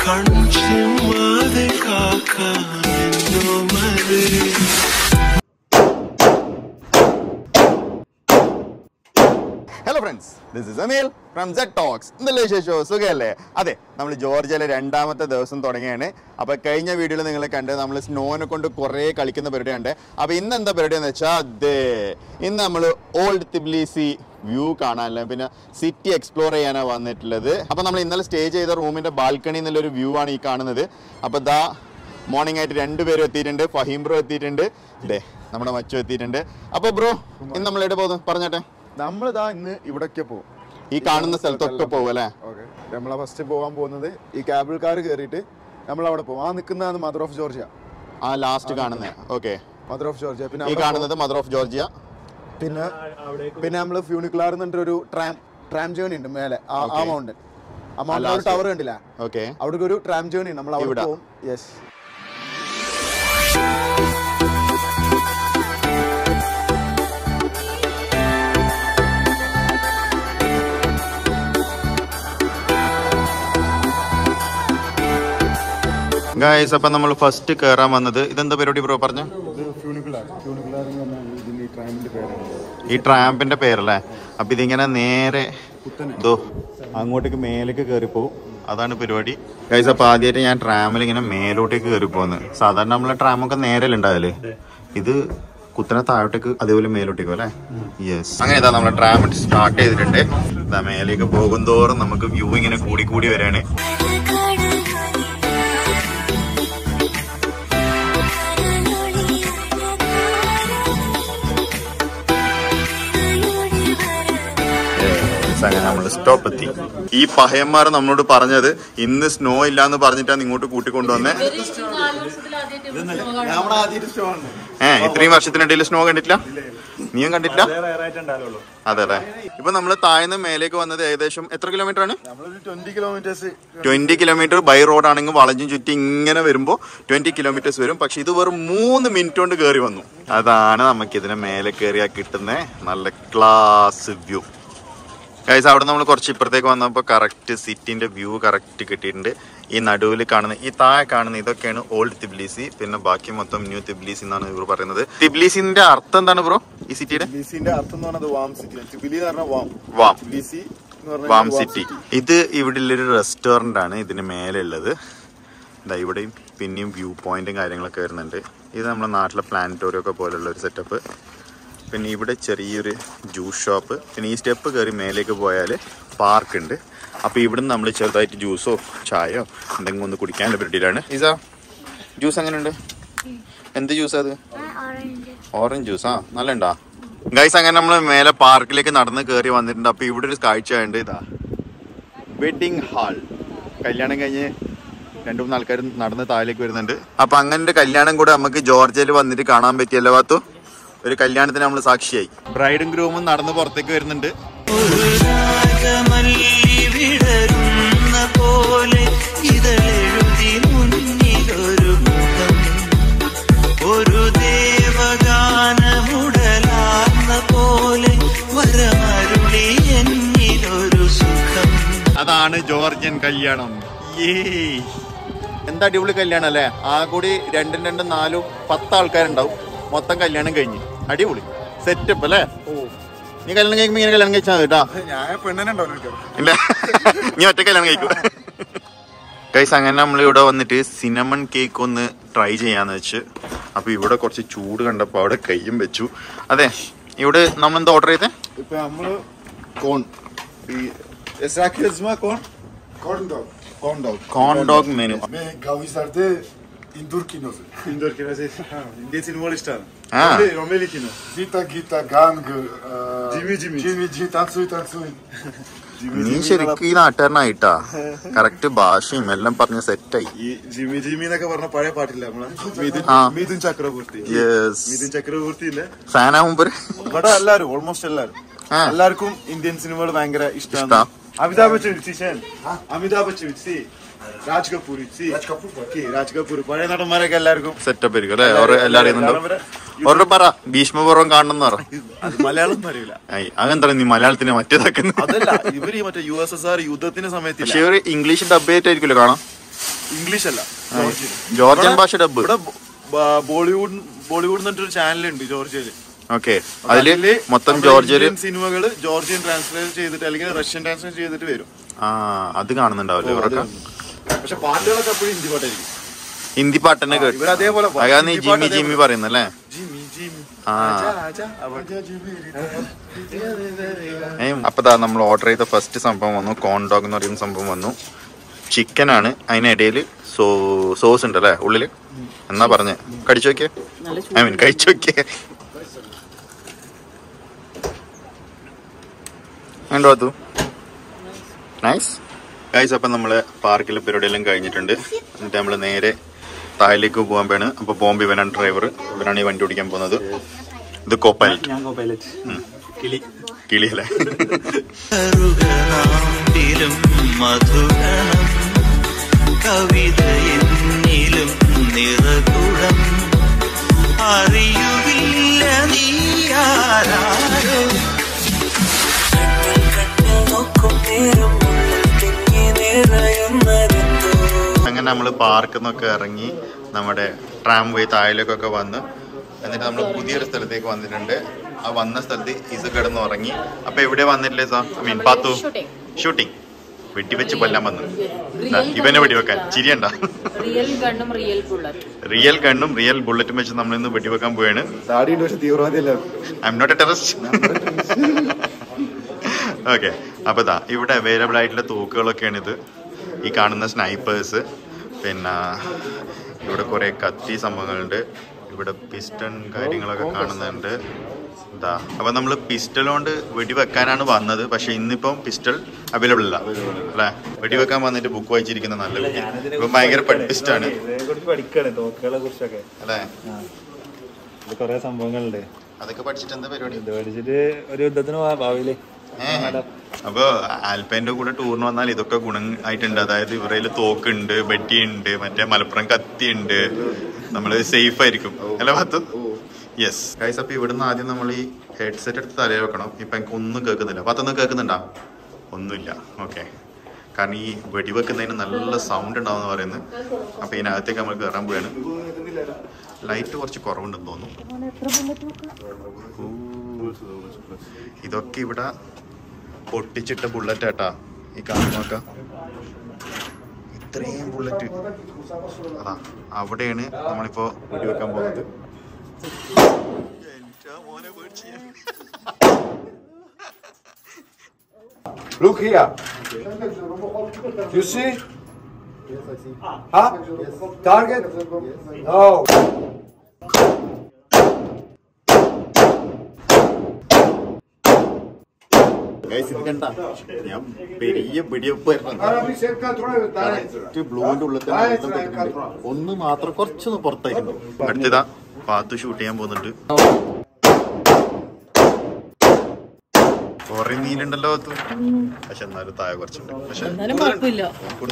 കൺചിമ്മാതെ കാക്കാമെന്നോ മലേ hello friends this is Ameel from set talks ഇന്നലെ വിശേഷം സുഖമല്ലേ അതെ നമ്മൾ ജോർജിയയിലെ രണ്ടാമത്തെ ദിവസം തുടങ്ങിയാണ് അപ്പോൾ കഴിഞ്ഞ വീഡിയോയിൽ നിങ്ങൾ കണ്ട് നമ്മൾ സ്നോനെ കൊണ്ട് കുറേ കളിക്കുന്ന പരിപാടിയുണ്ട് അപ്പോൾ ഇന്ന് എന്താ പരിപാടി എന്ന് വെച്ചാൽ അതെ ഇന്ന് നമ്മൾ ഓൾഡ് തിബ്ലീസി വ്യൂ കാണാനല്ല പിന്നെ സിറ്റി എക്സ്പ്ലോർ ചെയ്യാനാണ് വന്നിട്ടുള്ളത് അപ്പോൾ നമ്മൾ ഇന്നലെ സ്റ്റേ ചെയ്ത റൂമിൻ്റെ ബാൽക്കണി എന്നുള്ളൊരു വ്യൂ ആണ് ഈ കാണുന്നത് അപ്പോൾ ദാ മോർണിംഗ് ആയിട്ട് രണ്ടുപേരും എത്തിയിട്ടുണ്ട് ഫഹീം ബ്രോ എത്തിയിട്ടുണ്ട് ദേ നമ്മുടെ മച്ചു എത്തിയിട്ടുണ്ട് അപ്പോൾ ബ്രോ ഇന്ന് നമ്മൾ എവിടെ പോകുന്നു പറഞ്ഞോട്ടെ നമ്മളിതാ ഇന്ന് ഇവിടൊക്കെ പോകും ഈ കാണുന്ന സ്ഥലത്തൊക്കെ പോകും അല്ലേ ഓക്കെ നമ്മളെ ഫസ്റ്റ് പോകാൻ പോകുന്നത് ഈ കേബിൾ കാർ കയറിയിട്ട് നമ്മൾ അവിടെ പോകും ആ നിൽക്കുന്നതാണ് മദർ ഓഫ് ജോർജിയ ആ ലാസ്റ്റ് കാണുന്നത് ഓക്കെ മദർ ഓഫ് ജോർജിയ പിന്നെ ഈ അവിടെ കാണുന്നത് മദർ ഓഫ് ജോർജിയ പോകും. പിന്നെ പിന്നെ നമ്മൾ ഫ്യൂണിക്കുലാർ എന്നിട്ട് ഒരു ട്രാം ട്രാം ജേണി ഉണ്ട് മേലെ ആ ആ Okay. മൗണ്ടൻ ആ മൗണ്ടൻ last. ടവർ കണ്ടില്ല ഓക്കെ അവിടെ ഒരു ട്രാം ജേണി നമ്മൾ അവിടെ ഇവിടെ. പോകും യെസ് ഗായ്സ് അപ്പം നമ്മൾ ഫസ്റ്റ് കയറാൻ വന്നത് ഇതെന്താ പരിപാടി ബ്രോ പറഞ്ഞ ഇത് ഫ്യൂണിക്കുലാർ ഫ്യൂണിക്കുലാർ എന്ന് പറഞ്ഞാൽ ഇതിന് ഈ ട്രാമിന്റെ പേരാണ് ഈ ട്രാമ്പിന്റെ പേരല്ലേ അപ്പൊ ഇതിങ്ങനെ നേരെ ഇതോ അങ്ങോട്ടേക്ക് മേലേക്ക് കയറി പോകും അതാണ് പരിപാടി ഗൈസ് അപ്പൊ ആദ്യമായിട്ട് ഞാൻ ട്രാമിൽ ഇങ്ങനെ മേലോട്ടേക്ക് കയറി പോകുന്നത് സാധാരണ നമ്മളെ ട്രാമൊക്കെ നേരെ ഉണ്ടാവില്ലേ ഇത് കുത്തനെ താഴോട്ടേക്ക് അതേപോലെ മേലോട്ടേക്കും അല്ലേ യെസ് അങ്ങനെ ഇതാ നമ്മുടെ ട്രാം സ്റ്റാർട്ട് ചെയ്തിട്ടുണ്ട് ഇതാ മേലേക്ക് പോകും തോറും നമുക്ക് വ്യൂ ഇങ്ങനെ കൂടി കൂടി വരാണ് Yes, അങ്ങനെ നമ്മൾ സ്റ്റോപ്പ് എത്തി ഈ പഹയന്മാർ നമ്മളോട് പറഞ്ഞത് ഇന്ന് സ്നോ ഇല്ലാന്ന് പറഞ്ഞിട്ടാണ് ഇങ്ങോട്ട് കൂട്ടിക്കൊണ്ടുവന്നേ ഏ ഇത്രയും വർഷത്തിനിടയിൽ സ്നോ കണ്ടിട്ടില്ല നീയും കണ്ടിട്ടില്ല അതെ അല്ലേ ഇപ്പൊ നമ്മൾ താഴ്ന്ന് മേലേക്ക് വന്നത് ഏകദേശം എത്ര കിലോമീറ്റർ ആണ് നമ്മളൊരു twenty kilometres twenty kilometre by road ആണെങ്കിൽ വളഞ്ഞും ചുറ്റി ഇങ്ങനെ വരുമ്പോൾ ട്വന്റി കിലോമീറ്റേഴ്സ് വരും പക്ഷെ ഇത് വെറും മൂന്ന് മിനിറ്റ് കൊണ്ട് കയറി വന്നു അതാണ് നമുക്ക് ഇതിന് മേലെ കയറിയാൽ കിട്ടുന്ന നല്ല ക്ലാസ് വ്യൂ ഗൈസ് അവിടെ നമ്മൾ കുറച്ച് ഇപ്പുറത്തേക്ക് വന്നപ്പോൾ കറക്റ്റ് സിറ്റിന്റെ വ്യൂ കറക്റ്റ് കിട്ടിയിട്ടുണ്ട് ഈ നടുവിൽ കാണുന്ന ഈ താഴെ കാണുന്ന ഇതൊക്കെയാണ് ഓൾഡ് തിബ്ലീസി പിന്നെ ബാക്കി മൊത്തം ന്യൂ തിബ്ലീസി എന്നാണ് ഇവർ പറയുന്നത് തിബ്ലീസിന്റെ അർത്ഥം എന്താണ് ബ്രോ ഈ സിറ്റിയുടെ ടിബിലിസിന്റെ അർത്ഥം എന്ന് പറഞ്ഞത് വാം സിറ്റി ടിബിലി എന്ന് പറഞ്ഞാൽ വാം വാം ടിബിലിസി എന്ന് പറഞ്ഞാൽ വാം സിറ്റി ഇത് ഇവിടെ ഉള്ളൊരു റെസ്റ്റോറന്റ് ആണ് ഇതിന് മേലെ ഉള്ളത് ഇതാ ഇവിടെയും പിന്നെയും വ്യൂ പോയിന്റും കാര്യങ്ങളൊക്കെ വരുന്നുണ്ട് ഇത് നമ്മുടെ നാട്ടിലെ പ്ലാനറ്റോറിയം ഒക്കെ പോലുള്ള ഒരു സെറ്റപ്പ് പിന്നെ ഇവിടെ ചെറിയൊരു ജ്യൂസ് ഷോപ്പ് പിന്നെ ഈ സ്റ്റെപ്പ് കയറി മേലേക്ക് പോയാൽ പാർക്ക് ഉണ്ട് അപ്പോൾ ഇവിടുന്ന് നമ്മൾ ചെറുതായിട്ട് ജ്യൂസോ ചായയോ എന്തെങ്കിലും ഒന്ന് കുടിക്കാനുള്ള പരിപാടിയിലാണ് ഇസാ ജ്യൂസ് എങ്ങനെയുണ്ട് എന്ത് ജ്യൂസാ അത് ഓറഞ്ച് ജ്യൂസ് ആ നല്ല ഉണ്ടാ ഗൈസ് അങ്ങനെ നമ്മൾ മേലെ പാർക്കിലേക്ക് നടന്ന് കയറി വന്നിട്ടുണ്ട് അപ്പൊ ഇവിടെ ഒരു കാഴ്ചയുണ്ട് ഇതാ വെഡിങ് ഹാൾ കല്യാണം കഴിഞ്ഞ് രണ്ടു മൂന്ന് ആൾക്കാർ നടന്ന് താഴേക്ക് വരുന്നുണ്ട് അപ്പൊ അങ്ങനെ ഒരു കല്യാണം കൂടെ നമുക്ക് ജോർജിയയിൽ വന്നിട്ട് കാണാൻ പറ്റിയല്ലോ വാത്തു ഒരു കല്യാണത്തിന് നമ്മൾ സാക്ഷിയായി ബ്രൈഡും ഗ്രൂമും നടന്ന് പുറത്തേക്ക് വരുന്നുണ്ട് ഒരു രാഗമല്ലി വിടരുന്ന പോലെ ഇതളെഴുതി മുന്നിലൊരു മുഖം ഒരു ദേവഗാനമുടലാർന്ന പോലെ വരമരുളി എന്നിലൊരു സുഖം അതാണ് ജോർജിയൻ കല്യാണം ഏ എന്താ അടിപൊളി കല്യാണം അല്ലേ ആ കൂടി രണ്ടും രണ്ടും നാലും പത്ത് ആൾക്കാരുണ്ടാവും മൊത്തം കല്യാണം കഴിഞ്ഞ് അടിപൊളി സെറ്റപ്പ് അല്ലേ നീ കല്യാണം കഴിക്കുമ്പോ ഇങ്ങനെ കല്യാണം കഴിച്ചാൽ മതി കേട്ടോ ഞാൻ പെണ്ണിനെ ഉണ്ടാവും ഇല്ല നീ ഒറ്റ കല്യാണം കഴിക്കൂ കൈസ് അങ്ങനെ നമ്മൾ ഇവിടെ വന്നിട്ട് സിനമൺ കേക്ക് ഒന്ന് ട്രൈ ചെയ്യാന്ന് വെച്ച് അപ്പൊ ഇവിടെ കുറച്ച് ചൂട് കണ്ടപ്പോ അവിടെ കയ്യും വെച്ചു അതെ ഇവിടെ നമ്മൾ എന്താ ഓർഡർ ചെയ്തേ ഇപ്പൊ നമ്മള് കോൺ ഈ എസാക്കിയസ്മ corn corn dog corn dog corn dog menu മേ ഗാവിസാർത്തെ ഇൻദുർക്കിനോസ് ഇൻഡോർക്കിനോ ഇന്ത്യൻ സിനിമകൾ ഇഷ്ടമാണ് ആ റൊമേലിക്കിനോ Gita Gita Gang Jimmy, Jimmy. Jimmy Jimmy Tatsui Tatsui നീ ശരിക്കും ഈ നാട്ടുകാരനായിട്ടാ കറക്റ്റ് ഭാഷയും എല്ലാം പറഞ്ഞ് സെറ്റായി ഈ ജിമി ജിമി എന്നൊക്കെ പറഞ്ഞ പഴയ പാട്ടില്ല നമ്മളെ മിഥുൻ ആ. മിഥുൻ ചക്രവർത്തി യെസ് മിഥുൻ ചക്രവർത്തി ഇല്ലേ ഫാനാവുമ്പോ ഇവിടെ എല്ലാരും ഓൾമോസ്റ്റ് എല്ലാരും ആ. എല്ലാവർക്കും ഇന്ത്യൻ സിനിമകൾ ഭയങ്കര ഇഷ്ടാ. ഇഷ്ടമാണ് അമിതാഭ് ബച്ചൻ വിളിച്ചേൻ അമിതാഭ് ബച്ചൻ വിളിച്ച് രാജ് കപൂർ വിളിച്ച് ഓക്കേ, രാജ് കപൂർ പഴയ നടന്മാരൊക്കെ എല്ലാവർക്കും സെറ്റപ്പ് ആയിരിക്കും അല്ലെ ഓരോ എല്ലാവരും ചെയ്യുന്നുണ്ടോ ഓരോ പറ ഭീഷ്മപൂർവ്വം കാണണം പറ അത് മലയാളം അറിയില്ല ഐ, അതെന്താണ് നീ മലയാളത്തിന് മറ്റേതാക്കുന്നു അതല്ല ഇവര് ഈ മറ്റേ യു എസ് എസ് ആർ യുദ്ധത്തിന്റെ സമയത്തില്ല പക്ഷെ ഇവര് ഇംഗ്ലീഷ് ഡബ് ചെയ്തിട്ടായിരിക്കുമല്ലോ കാണാം ഇംഗ്ലീഷ് അല്ല ജോർജിയൻ ജോർജിയൻ ഭാഷ ഡബ് ഇവിടെ ബ- ബോളിവുഡ് ബോളിവുഡ് എന്ന് പറഞ്ഞിട്ടൊരു ചാനലുണ്ട് ജോർജിയയില് ഓക്കെ അതില് മൊത്തം ജോർജിയല് സിനിമകൾ ജോർജിയൻ ട്രാൻസ്ലേറ്റ് ചെയ്തിട്ട് അല്ലെങ്കിൽ റഷ്യൻ ട്രാൻസ്ലേറ്റ് ചെയ്തിട്ട് വരും ആ അത് കാണുന്നുണ്ടാവില്ലേ ഇവരൊക്കെ പക്ഷെ പാട്ടുകളൊക്കെ എപ്പോഴും ഹിന്ദി പാട്ടായിരിക്കും ഹിന്ദി പാട്ടന്നെ കേട്ടു ഇവർ അതേപോലെ പാ- അതാണ് ഈ ഹിന്ദി ജിമ്മി പാട്ട് ജിമ്മി പറയുന്നല്ലേ ജിമ്മി ജിമ്മി ആ ആജാ, ആജാ, ആജാ, ജിമ്മി. ഏയ് അപ്പൊ ദാ നമ്മൾ ഓർഡർ ചെയ്ത ഫസ്റ്റ് സംഭവം വന്നു കോൺ ഡോഗ് എന്ന് പറയുന്ന സംഭവം വന്നു ചിക്കൻ ആണ് അതിനിടയിൽ സോ സോസ് ഉണ്ട് അല്ലേ ഉള്ളില് എന്നാ പറഞ്ഞേ കടിച്ചു നോക്കിയേ ഐ മീൻ കഴിച്ചു നോക്കിയേ ഉണ്ടോ അതു നൈസ് ഗൈസ് അപ്പം നമ്മൾ പാർക്കിൽ പരിപാടിയെല്ലാം കഴിഞ്ഞിട്ടുണ്ട് എന്നിട്ട് നമ്മൾ നേരെ തായിലേക്ക് പോകാൻ പോവാണ് അപ്പോൾ ബോംബെ ഇവനാണ് ഡ്രൈവർ ഇവനാണ് ഈ വണ്ടി ഓടിക്കാൻ പോകുന്നത് ഇത് കോപ്പൈലറ്റ് ഞാൻ പൈലറ്റ് കിളി കിളിയല്ലേ കറുകനാമ്പിലും മധുഗണം കവിത എന്നിലും നിറകുളം അറിയുകില്ല നീയാരോ നോക്കും നേരം ഉള്ളിൽ തിങ്ങി നിറയുന്നതെന്തോ അങ്ങനെ നമ്മൾ പാർക്കിൽ നിന്നൊക്കെ ഇറങ്ങി നമ്മുടെ ട്രാം വേ താഴിലേക്കൊക്കെ വന്ന് എന്നിട്ട് നമ്മൾ പുതിയൊരു സ്ഥലത്തേക്ക് വന്നിട്ടുണ്ട് ആ വന്ന സ്ഥലത്ത് ഇസ് കിടന്ന് ഉറങ്ങി അപ്പൊ എവിടെ വന്നിട്ടില്ലേ sir I mean Pathu shooting വെടിവെച്ച് കൊല്ലാൻ വന്നു ദാ, ഇവനെ വെടിവെക്കാൻ ചിരിയണ്ട റിയൽ ഗണ്ണും റിയൽ ബുള്ളറ്റ് റിയൽ ഗണ്ണും റിയൽ ബുള്ളറ്റും വെച്ച് നമ്മൾ ഇന്ന് വെടിവെക്കാൻ പോവാണ് താടിയുണ്ട് പക്ഷെ തീവ്രവാദിയല്ല I am not a terrorist okay അപ്പൊ ഇതാ ഇവിടെ അവൈലബിൾ ആയിട്ടുള്ള തോക്കുകളൊക്കെയാണ് ഇത് ഈ കാണുന്ന സ്നൈപ്പേഴ്സ് പിന്നെ ഇവിടെ കുറെ കത്തി സംഭവങ്ങളുണ്ട് ഇവിടെ പിസ്റ്റൺ കാര്യങ്ങളൊക്കെ കാണുന്നുണ്ട് ഇതാ അപ്പൊ നമ്മൾ പിസ്റ്റൽ കൊണ്ട് വെടിവെക്കാനാണ് വന്നത് പക്ഷെ ഇന്നിപ്പം പിസ്റ്റൾ അവൈലബിൾ അല്ല അല്ലെ വെടിവെക്കാൻ വന്നിട്ട് ബുക്ക് വായിച്ചിരിക്കുന്ന നല്ല കുട്ടി ഇപ്പൊ ഭയങ്കര പഠിപ്പിസ്റ്റാണ് കുറിച്ച് പഠിക്കാണ് തോക്കുകളെ കുറിച്ചൊക്കെ അല്ലേ ഇത് കൊറേ സംഭവങ്ങളുണ്ട് അതൊക്കെ പഠിച്ചിട്ട് എന്താ പരിപാടി ഇത് പഠിച്ചിട്ട് ഒരു യുദ്ധത്തിന് പോവാ ഭാവിയില് ഏ. അപ്പൊ ആൽപ്പേന്റെ കൂടെ ടൂറിന് വന്നാൽ ഇതൊക്കെ ഗുണം ആയിട്ടുണ്ട് അതായത് ഇവരേല് തോക്കുണ്ട് ബെറ്റിയുണ്ട് മറ്റേ മലപ്പുറം കത്തിയുണ്ട് നമ്മള് സേഫ് ആയിരിക്കും അല്ല പത്തു യെസ് ഗൈസ് അപ്പൊ ഇവിടുന്ന് ആദ്യം നമ്മൾ ഈ ഹെഡ്സെറ്റ് എടുത്ത് തലയിൽ വെക്കണം ഇപ്പൊ എനിക്ക് ഒന്നും കേൾക്കുന്നില്ല പത്തൊന്നും കേൾക്കുന്നുണ്ടാ ഒന്നുമില്ല ഓക്കെ കാരണം ഈ വെടിവെക്കുന്നതിന് നല്ല സൗണ്ട് ഉണ്ടാവും എന്ന് പറയുന്നത് അപ്പൊ ഇതിനകത്തേക്ക് നമ്മൾ കയറാൻ പോവാണ് ലൈറ്റ് കുറച്ച് കുറവുണ്ടെന്ന് തോന്നുന്നു ഊ. ഇതൊക്കെ ഇവിടെ പൊട്ടിച്ചിട്ട ബുള്ളറ്റ് ഏട്ടാ ഈ കാണുന്നൊക്കെ ഇത്രയും ബുള്ളറ്റ് അതാ അവിടെയാണ് നമ്മളിപ്പോ വെടിവെക്കാൻ പോകുന്നത് എൻ്റെ മോനെ പേടിച്ച് ഞാൻ. Look here. You see? Huh? Target? No. Guys, ഇത് കണ്ടാ? ഞാൻ പെരിയ വെടിവെപ്പ് ബ്ലൂവിന്റെ ഉള്ളിൽ തന്നെ വെള്ളം തെറ്റുന്നുണ്ട്. ഒന്ന് മാത്രം കുറച്ചൊന്ന് പുറത്തായിരുന്നു അടുത്തതാ പാത്ത് ഷൂട്ട് ചെയ്യാൻ പോകുന്നുണ്ട് കുറെ മീനുണ്ടല്ലോ അത് പക്ഷെ എന്നാലും താഴെ കുറച്ചുണ്ട് പക്ഷെ എന്നാലും കുഴപ്പമില്ല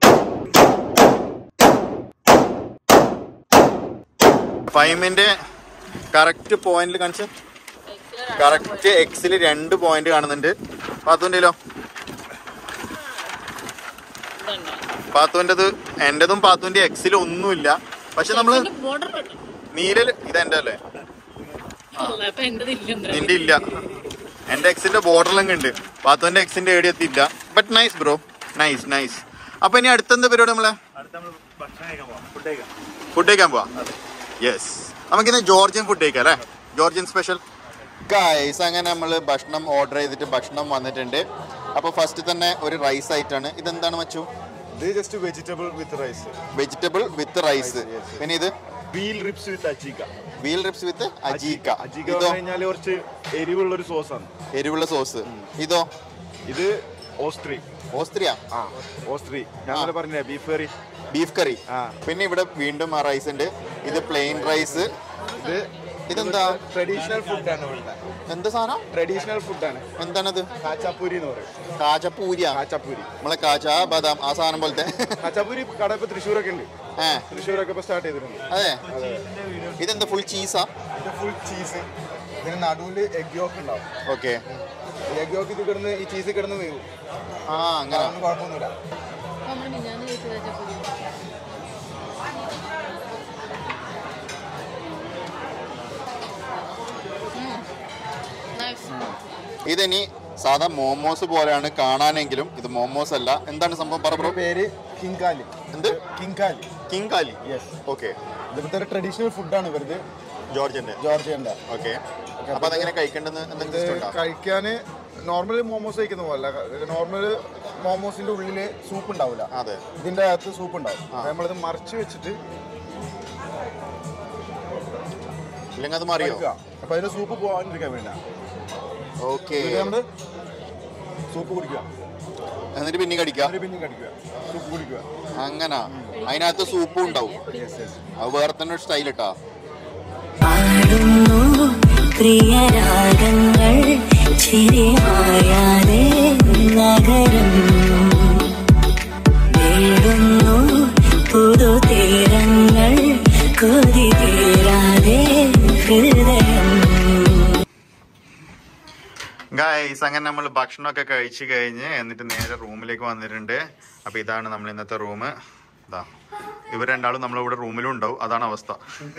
ഫൈമിന്റെ കറക്റ്റ് പോയിന്റിൽ കാണിച്ച കറക്റ്റ് എക്സിൽ രണ്ട് പോയിന്റ് കാണുന്നുണ്ട് പാത്തുവിൻ്റെലോ പാത്തുവിൻ്റെത് എന്റേതും പാത്തുവിന്റെ എക്സിൽ ഒന്നുമില്ല പക്ഷെ നമ്മള് ബോർഡർ നീരൽ ഇതെന്റെ അല്ലേ അപ്പൊ എന്റെ ഇല്ല നിന്റെ ഇല്ല എന്റെ എക്സിന്റെ ബോർഡറിലൊക്കെ ഉണ്ട് പാത്തുവിന്റെ എക്സിന്റെ ഏടി എത്തിയില്ല but nice bro nice nice അപ്പൊ ഇനി അടുത്തെന്താ പരിപാടി നമ്മളെ അടുത്ത നമ്മൾ ഭക്ഷണം കഴിക്കാൻ പോവാം ഫുഡ് കഴിക്കാം ഫുഡ് കഴിക്കാൻ പോവാ യെസ് നമുക്കിന്ന് ജോർജിയൻ ഫുഡ് കഴിക്കാം അല്ലേ ജോർജിയൻ സ്പെഷ്യൽ ഗൈസ് അങ്ങനെ നമ്മൾ ഭക്ഷണം ഓർഡർ ചെയ്തിട്ട് ഭക്ഷണം വന്നിട്ടുണ്ട് അപ്പോൾ ഫസ്റ്റ് തന്നെ ഒരു റൈസ് ആയിട്ടാണ് ഇതെന്താണ് മച്ചു This is just a vegetable with rice. Vegetable with rice പിന്നെ ഇത് Veal ribs with ajiga. Veal ribs with adjika adjika ഇതോ പറഞ്ഞു കഴിഞ്ഞാൽ കുറച്ച് എരിവുള്ള ഒരു സോസാണ് എരിവുള്ള സോസ് ഇതോ ഇത് ഓസ്ട്രി ഓസ്ത്രിയ ആ ഓസ്ട്രി ഞാൻ പറഞ്ഞ ബീഫ് കറി ബീഫ് കറി ആ. പിന്നെ ഇവിടെ വീണ്ടും ആ റൈസ് ഉണ്ട് ഇത് പ്ലെയിൻ റൈസ് ഇത് ഇതെന്താ ട്രഡീഷണൽ ഫുഡാണ് ഇവിടുത്തെ എന്ത് സാധനം ട്രഡീഷണൽ ഫുഡാണ് എന്താണത് കാച്ചാപ്പൂരി എന്ന് പറയും കാജപ്പൂരിയ കാച്ചാപ്പൂരി നമ്മളെ കാജ ബദാം ആ സാധനം പോലത്തെ കാച്ചാപ്പൂരി കട ഇപ്പൊ തൃശ്ശൂരൊക്കെ ഉണ്ട് ഏ തൃശ്ശൂരൊക്കെ ഇപ്പൊ സ്റ്റാർട്ട് ചെയ്തിട്ടുണ്ട് അതെ ഇതെന്താ ഫുൾ ചീസാ ഇത് ഫുൾ ചീസ് ഇതിന് നടുവിൽ എഗ് യോക്ക് ഉണ്ടാവും ഓക്കെ എഗ് യോക്ക് ഇത് കിടന്ന് ഈ ചീസ് കിടന്ന് വീഴും ആ അങ്ങനെ അതൊന്നും കുഴപ്പമൊന്നുമില്ല നമ്മൾ മിഞ്ഞാന്ന് കഴിച്ചത് ഇതിനി സാധാ മോമോസ് പോലെയാണ് കാണാനെങ്കിലും ഇത് മോമോസ് അല്ല എന്താണ് സംഭവം പറ ബ്രോ പേര് കിങ്കാലി എന്ത് khinkali khinkali yes okay ഇവിടുത്തെ ഒരു ട്രഡീഷണൽ ഫുഡാണ് ഇവരുത് ജോർജിന്റെ ജോർജിയന്റെ ഓക്കെ അപ്പൊ അതെങ്ങനെ കഴിക്കേണ്ടെന്ന് എന്തെങ്കിലും ഇത് സിസ്റ്റം ഉണ്ടോ കഴിക്കാന് നോർമൽ മോമോസ് കഴിക്കുന്ന പോലെ നോർമൽ മോമോസിന്റെ ഉള്ളില് സൂപ്പ് ഉണ്ടാവില്ല അതെ ഇതിന്റെ അകത്ത് സൂപ്പ് ഉണ്ടാവും അപ്പൊ നമ്മളിത് മറിച്ച് വെച്ചിട്ട് ഇല്ലെങ്കിൽ അത് മറിയോ കഴിക്കുക അപ്പൊ അതിന്റെ സൂപ്പ് പോകാണ്ടിരിക്കാൻ വേണ്ട ഓക്കെ എന്നിട്ട് നമ്മള് സൂപ്പ് കുടിക്കുക എന്നിട്ട് പിന്നെ കടിക്കാം എന്നിട്ട് പിന്നെയും കടിക്കുക സൂപ്പ് കുടിക്കുക അങ്ങനെ അതിനകത്ത് സൂപ്പും ഉണ്ടാവും യെസ് യെസ് അത് വേറെ തന്നെ ഒരു സ്റ്റൈൽ ഇട്ടാ പാടുന്നു പ്രിയരാഗങ്ങൾ ചിരിമായാതെ നഗരം നേടുന്നു പുതുതീരങ്ങൾ കൊതി തീരാതെ ഹൃദയം ഗൈസ് അങ്ങനെ നമ്മൾ ഭക്ഷണമൊക്കെ കഴിച്ചു കഴിഞ്ഞ് എന്നിട്ട് നേരെ റൂമിലേക്ക് വന്നിട്ടുണ്ട് അപ്പൊ ഇതാണ് നമ്മൾ ഇന്നത്തെ റൂം ഇതാ ഇവർ രണ്ടാളും നമ്മളിവിടെ റൂമിലും ഉണ്ടാവും അതാണ് അവസ്ഥ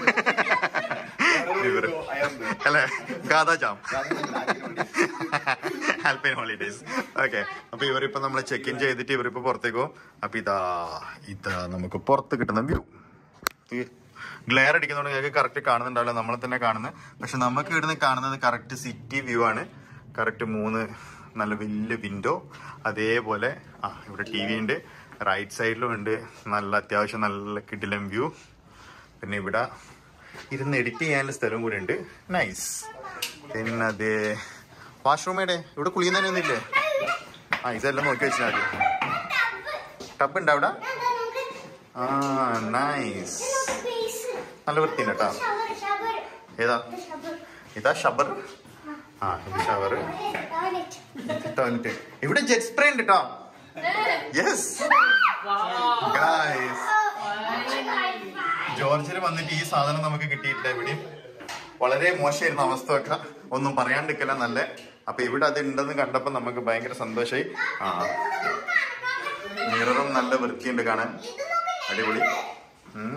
ഇവര് അല്ലേ ഗാദാ ജാം ആൽപ്പൈൻ ഹോളിഡേസ് ഓക്കെ അപ്പൊ ഇവരിപ്പോ നമ്മളെ ചെക്ക് ഇൻ ചെയ്തിട്ട് ഇവരിപ്പോ പുറത്തേക്ക് പോകും അപ്പൊ ഇതാ ഇതാ നമുക്ക് പുറത്ത് കിട്ടുന്ന വ്യൂ ഗ്ലെയർ അടിക്കുന്നതുകൊണ്ട് നിങ്ങൾക്ക് കറക്റ്റ് കാണുന്നുണ്ടാവില്ല നമ്മളെ തന്നെ കാണുന്നത് പക്ഷെ നമുക്ക് ഇവിടുന്ന് കാണുന്നത് കറക്റ്റ് സിറ്റി വ്യൂ ആണ് കറക്റ്റ് മൂന്ന് നല്ല വലിയ വിൻഡോ അതേപോലെ ആ ഇവിടെ ടി വി ഉണ്ട് റൈറ്റ് സൈഡിലും ഉണ്ട് നല്ല അത്യാവശ്യം നല്ല കിടിലം വ്യൂ പിന്നെ ഇവിടെ ഇരുന്ന് എഡിറ്റ് ചെയ്യാനുള്ള സ്ഥലം കൂടി ഉണ്ട് നൈസ് പിന്നെ അതേ വാഷ്റൂം എവിടെ ഇവിടെ കുളിയുന്നതിനൊന്നുമില്ലേ ആ ഇതെല്ലാം നോക്കി വെച്ചാൽ മതി ടബ് ഉണ്ട് അവിടെ ആ നൈസ് നല്ല വൃത്തിയുണ്ട് കേട്ടോ ഏതാ ഇതാ ഷബർ ആ ഇത് ഷവർ ടോയ്ലറ്റ് ഇവിടെ ജെറ്റ് സ്പ്രേ ഉണ്ട് കേട്ടോ യെസ് ഗായ്സ് ജോർജിൽ വന്നിട്ട് ഈ സാധനം നമുക്ക് കിട്ടിയിട്ടില്ല ഇവിടെ വളരെ മോശമായിരുന്നു അവസ്ഥ ഒക്കെ ഒന്നും പറയാണ്ടിരിക്കല നല്ല അപ്പൊ ഇവിടെ അത് ഉണ്ടെന്ന് കണ്ടപ്പോ നമുക്ക് ഭയങ്കര സന്തോഷമായി ആ മിററും നല്ല വൃത്തിയുണ്ട് കാണാൻ അടിപൊളി ഉം.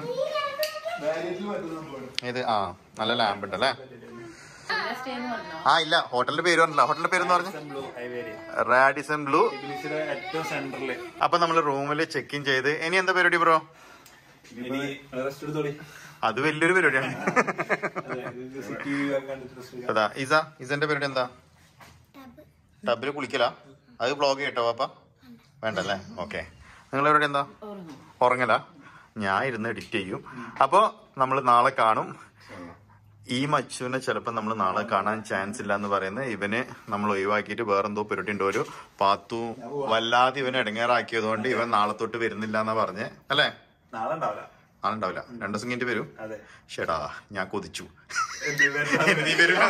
ഇത് ആ നല്ല ലാമ്പ് ഉണ്ട് അല്ലേ സ്റ്റേ എന്ന് പറഞ്ഞോ ആ ഇല്ല ഹോട്ടലിന്റെ പേര് പറഞ്ഞില്ല ഹോട്ടലിന്റെ പേരെന്ന് പറഞ്ഞു ബ്ലൂ ഹൈവേരി റാഡിസൺ ബ്ലൂ ഇംഗ്ലീഷിലെ ഏറ്റവും സെന്ററില് അപ്പൊ നമ്മൾ റൂമിൽ ചെക്ക് ഇൻ ചെയ്ത് ഇനി എന്താ പരിപാടി ബ്രോ ഇനി റെസ്റ്റ് എടുത്തോളി അത് വലിയൊരു പരിപാടിയാണ് സിറ്റി കണ്ടിട്ട് rest അതാ ഇസ ഇസന്റെ പരിപാടി എന്താ ടബില് കുളിക്കല അത് ബ്ലോഗ് കേട്ടോ പാപ്പ വേണ്ടല്ലേ ഓക്കെ നിങ്ങൾ പരിപാടി എന്താ ഉറങ്ങല ഞാൻ ഇരുന്ന് എഡിറ്റ് ചെയ്യും അപ്പോൾ നമ്മൾ നാളെ കാണും ഈ മച്ചുവിനെ ചിലപ്പോൾ നമ്മൾ നാളെ കാണാൻ ചാൻസ് ഇല്ല എന്ന് പറയുന്നത് ഇവന് നമ്മൾ ഒഴിവാക്കിയിട്ട് വേറെന്തോ പരിപാടി ഉണ്ട് ഒരു പാത്തു വല്ലാതെ ഇവനെ ഇടങ്ങേറാക്കിയതുകൊണ്ട് ഇവൻ നാളെ തൊട്ട് വരുന്നില്ല എന്നാ പറഞ്ഞേ അല്ലേ നാളെ ഉണ്ടാവില്ല ആളുണ്ടാവില്ല രണ്ടു ദിവസം കഴിഞ്ഞിട്ട് വരും അതെ ഷെടാ ഞാൻ കൊതിച്ചു എന്ത് ഇവര് നീ വരില്ല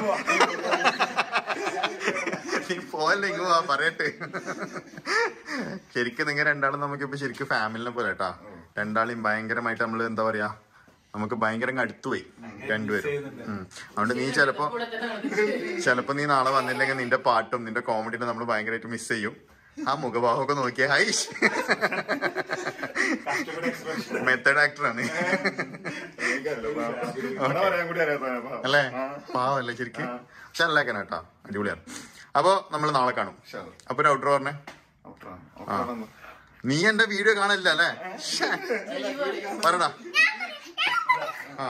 നീ പോവല്ലെങ്കിൽ വാ പറയട്ടെ ശരിക്കും നിങ്ങൾ രണ്ടാളും നമുക്കിപ്പോ ശരിക്കും ഫാമിലിനെ പോലെ കേട്ടാ രണ്ടാളെയും ഭയങ്കരമായിട്ട് നമ്മൾ എന്താ പറയാ നമുക്ക് ഭയങ്കര അടുത്തുപോയി രണ്ടുപേരും ഉം. അതുകൊണ്ട് നീ ചിലപ്പോ ചിലപ്പോ നീ നാളെ വന്നില്ലെങ്കിൽ നിന്റെ പാട്ടും നിന്റെ കോമഡിയും നമ്മൾ ഭയങ്കരമായിട്ട് മിസ് ചെയ്യും ആ മുഖഭാവമൊക്കെ നോക്കിയേ ഹൈഷ് മെത്തേഡ് ആക്ടറാണ് പറയാൻ കൂടി അറിയാത്ത അല്ലേ പാവല്ലേ ശരിക്കും പക്ഷെ നല്ല കേട്ടാ അടിപൊളിയാണ് അപ്പൊ നമ്മൾ നാളെ കാണും അപ്പൊ ഒരു ഔട്ടർ പറഞ്ഞേ നീ എന്റെ വീഡിയോ കാണില്ല അല്ലേ ശ്ശേ. പറടാ ആ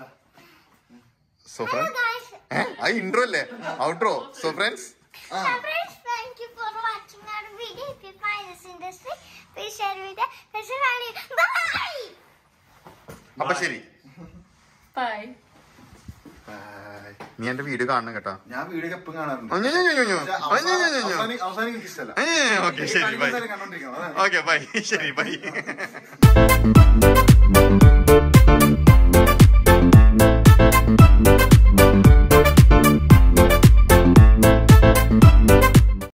സോ ഫ്രണ്ട്സ് ഏ ആ ഇൻട്രോ അല്ലേ outro so friends Friends, thank you for watching our video. If you find this interesting, please share with us. Bye! അപ്പൊ ശരി ബൈ നീ എന്റെ വീഡിയോ കാണണം കേട്ടോ ഞാൻ വീഡിയോ എപ്പോഴും കാണാറുണ്ട് അവസാനം എനിക്ക് ഇഷ്ടമല്ല ഓക്കെ ശരി ബൈ കണ്ടോണ്ടിരിക്കണം ഓക്കെ ബൈ ശരി ബൈ